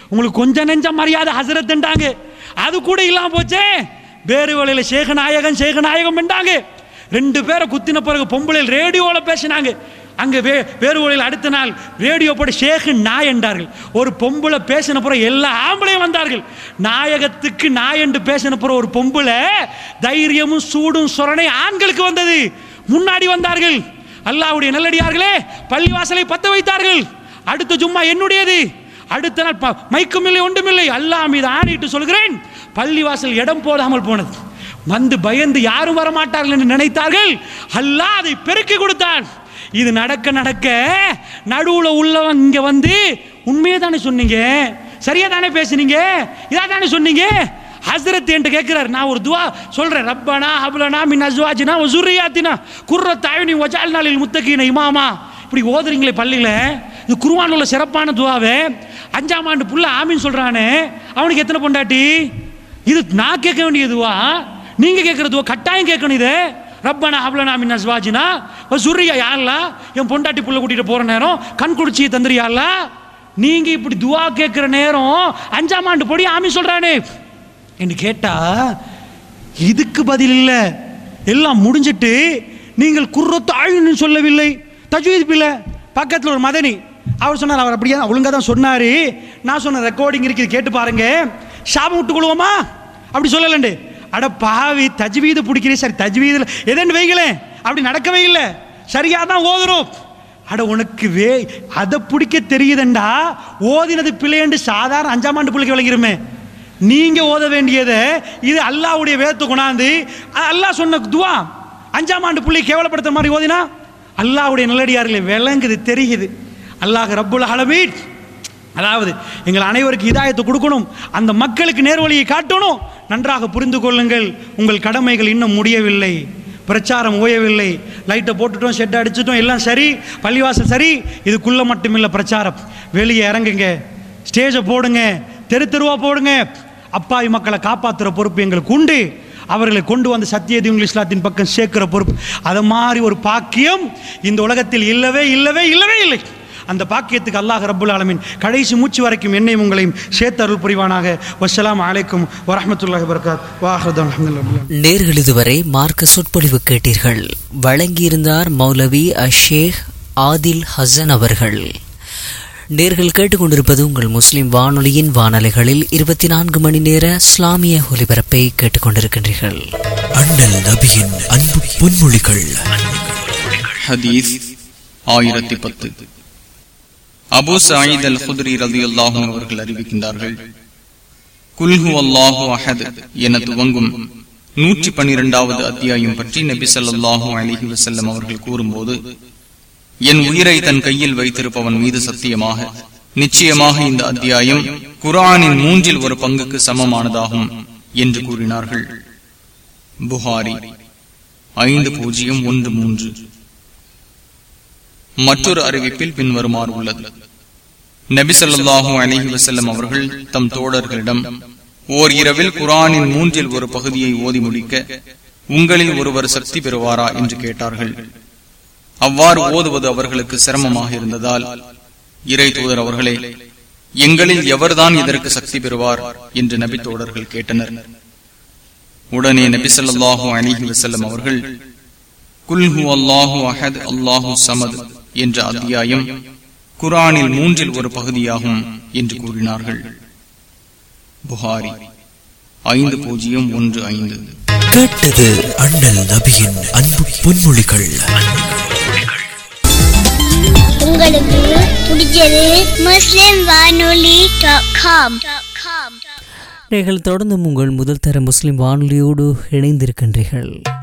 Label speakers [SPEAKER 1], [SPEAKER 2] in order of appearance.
[SPEAKER 1] உங்களுக்கு கொஞ்சம் நெஞ்ச மரியாதை ஹசரத்துண்டாங்க அது கூட இல்லாம போச்சே வேறு வழியில் சேகநாயகன் சேகநாயகம் என்றாங்க ரெண்டு பேரை குத்தின பிறகு பொம்பளையில் ரேடியோவில் பேசினாங்க அங்கே வே வேறு வழியில் அடுத்த நாள் ரேடியோ போட்டு ஷேகு நாய் என்றார்கள் ஒரு பொம்பளை பேசின பிறகு எல்லா ஆம்பளையும் வந்தார்கள் நாயகத்துக்கு நாய் என்று பேசின பிறகு ஒரு பொம்பளை தைரியமும் சூடும் சொரணை ஆண்களுக்கு வந்தது முன்னாடி வந்தார்கள் அல்லாஹ்வுடைய நல்லடியார்களே பள்ளிவாசலை பத்த வைத்தார்கள் அடுத்த ஜும்மா என்னுடையது அடுத்த நாள் ப- மைக்கும் இல்லை ஒன்றுமில்லை அல்லாஹ் மீது ஆணையிட்டு சொல்கிறேன் பள்ளிவாசல் இடம் போடாமல் போனது வந்து பயந்து யாரும் வரமாட்டார்கள் என்று நினைத்தார்கள் அல்லாஹ் அதை பெருக்கி கொடுத்தான் இது நடக்க நடக்க நடுவுல உள்ளவன் இங்க வந்து உண்மையே தானே சொன்னீங்க சரியா தானே பேசுனீங்க இதா தானே சொன்னீங்க ஹஸ்ரத் என்று கேட்கிறார் நான் ஒரு துவா சொல்றேன் ரப்பனா ஹப்லனா மின் அஸ்வாஜினா வசுரியாத்தினா குர்ரத் அயுனி வஜால்னா லில் முத்தகீன இமாமா இப்படி ஓதுறீங்களே பள்ளியில் இது குருவான் உள்ள சிறப்பான துவாவே அஞ்சாம் ஆண்டு புள்ள ஆமின்னு சொல்றானே அவனுக்கு எத்தனை பொண்டாட்டி இது நான் கேட்க வேண்டியதுவா நீங்க கேட்கறதுவா கட்டாயம் கேட்கணும் இது ரப்பனா ஹப்லனா மின் அஸ்வாஜினா சுரியா யாருலா என் பொண்டாட்டி புள்ள கூட்டிட்டு போற நேரம் கண் குடிச்சி தந்துறியாலா நீங்க இப்படி துவா கேட்கிற நேரம் அஞ்சாம் ஆண்டு பொடி ஆமி சொல்றானே என்று கேட்டா இதுக்கு பதில் இல்லை எல்லாம் முடிஞ்சிட்டு நீங்கள் குர்ரத்து ஆயுன்னு சொல்லவில்லை தஜ்வீத் பிள்ளை பக்கத்தில் ஒரு மதனி அவர் சொன்னார் அவர் அப்படியே ஒழுங்காக தான் சொன்னார் நான் சொன்ன ரெக்கார்டிங் இருக்குது கேட்டு பாருங்க சாபம் விட்டுக்கொள்வோமா அப்படி சொல்லலண்டு அட பாவி தஜ்வீது பிடிக்கிறேன் சரி தஜ்வீதில் எதன்னு வைங்களேன் அப்படி நடக்கவே இல்லை சரியாக தான் ஓதுறோம் அட உனக்கு வே அதை பிடிக்க தெரியுதுண்டா ஓதினது பிள்ளைண்டு சாதாரண அஞ்சாம் ஆண்டு பிள்ளைக்கு விளங்கிருமே நீங்க ஓத வேண்டியதை இது அல்லாஹ்வுடைய வேதத்தை கொண்டாந்து அ- அல்லாஹ் சொன்ன துவா அஞ்சாம் ஆண்டு பிள்ளை கேவலப்படுத்துற மாதிரி ஓதினா அல்லாஹ்வுடைய நல்லடியார்களே விளங்குது தெரியுது அல்லாஹ் ரப்புல் ஆலமீன் அதாவது எங்கள் அனைவருக்கு இதாயத்தை கொடுக்கணும் அந்த மக்களுக்கு நேர்வழியை காட்டணும் நன்றாக புரிந்து கொள்ளுங்கள் உங்கள் கடமைகள் இன்னும் முடியவில்லை பிரச்சாரம் ஓயவில்லை லைட்டை போட்டுட்டோம் ஷெட் அடிச்சிட்டோம் எல்லாம் சரி பள்ளிவாசல் சரி இதுக்குள்ள மட்டுமில்லை பிரச்சாரம் வெளியே இறங்குங்க ஸ்டேஜை போடுங்க தெரு தெருவா போடுங்க அப்பாவி மக்களை காப்பாற்றுற பொறுப்பு எங்களுக்கு உண்டு அவர்களை கொண்டு வந்து சத்தியதி இஸ்லாத்தின் பக்கம் சேர்க்கிற பொறுப்பு அது மாதிரி ஒரு பாக்கியம் இந்த உலகத்தில் இல்லவே இல்லவே இல்லவே இல்லை அந்த பாக்கியத்துக்கு அல்லாஹ் ரப்புல் ஆலமீன் கடைசி மூச்சு வரைக்கும் என்னையும் உங்களையும் சேர்த்து அருள் புரிவானாக வஸ்ஸலாமு அலைக்கும் வரஹ்மத்துல்லாஹி வபரகாத் வாஹ்ரதான் அல்ஹம்துலில்லாஹ்
[SPEAKER 2] நேர்கள் இதுவரை மார்க்க சொற்பொழிவு கேட்டீர்கள் வழங்கியிருந்தார் மௌலவி அஷேக் ஆதில் ஹசன் அவர்கள் நேர்கள் கேட்டுக்கொண்டிருப்பது உங்கள் முஸ்லிம் வானொலியின் வானொலிகளில் இருபத்தி நான்கு மணி நேர இஸ்லாமிய ஒலிபரப்பை கேட்டுக்கொண்டிருக்கின்றீர்கள்
[SPEAKER 3] அண்ணல் நபியின் அன்பு பொன்மொழிகள்
[SPEAKER 4] ஹதீஸ் ஆயிரத்தி பத்து அபு சயீத் அல் குத்ரி ரலியல்லாஹு அவர்கள் அறிவிக்கின்றார்கள் குல்ஹு அல்லாஹு அஹத் என துவங்கும் நூற்றி பன்னிரெண்டாவது அத்தியாயம் பற்றி நபி ஸல்லல்லாஹு அலைஹி வஸல்லம் அவர்கள் கூறும்போது என் உயிரை தன் கையில் வைத்திருப்பவன் மீது சத்தியமாக நிச்சயமாக இந்த அத்தியாயம் குர்ஆனின் மூன்றில் ஒரு பங்குக்கு சமமானதாகும் என்று கூறினார்கள் புகாரி ஐந்து பூஜ்ஜியம் ஒன்று மூன்று மற்றொரு அறிவிப்பில் பின்வருமாறு உள்ளது நபி ஸல்லல்லாஹு அலைஹி வஸல்லம் அவர்கள் தம் தோழர்களிடம் ஓர் இரவில் குரானின் மூன்றில் ஒரு பகுதியை ஓதி முடிக்க உங்களில் ஒருவர் சக்தி பெறுவாரா என்று கேட்டார்கள் அவ்வாறு ஓதுவது அவர்களுக்கு சிரமமாக இருந்ததால் இறை தூதர் அவர்களே எங்களில் எவர்தான் இதற்கு சக்தி பெறுவார் என்று நபி தோழர்கள் கேட்டனர் உடனே நபி ஸல்லல்லாஹு அலைஹி வஸல்லம் அவர்கள் குல்ஹு அல்லாஹு அஹத் அல்லாஹு சமத் என்ற அத்தியாயம் குரானில் மூன்றில் ஒரு பகுதியாகும் என்று கூறினார்கள் புகாரி ஐந்து பூஜ்ஜியம் ஒன்று ஐந்து
[SPEAKER 3] கேட்டது அண்ணல் நபியின் அன்பு பொன்மொழிகள்
[SPEAKER 5] உங்களுக்கு பிடிச்சது முஸ்லிம் வானொலி டாட் காம்
[SPEAKER 2] நீங்கள் தொடர்ந்தும் உங்கள் முதல் தர முஸ்லிம் வானொலியோடு இணைந்திருக்கின்றீர்கள்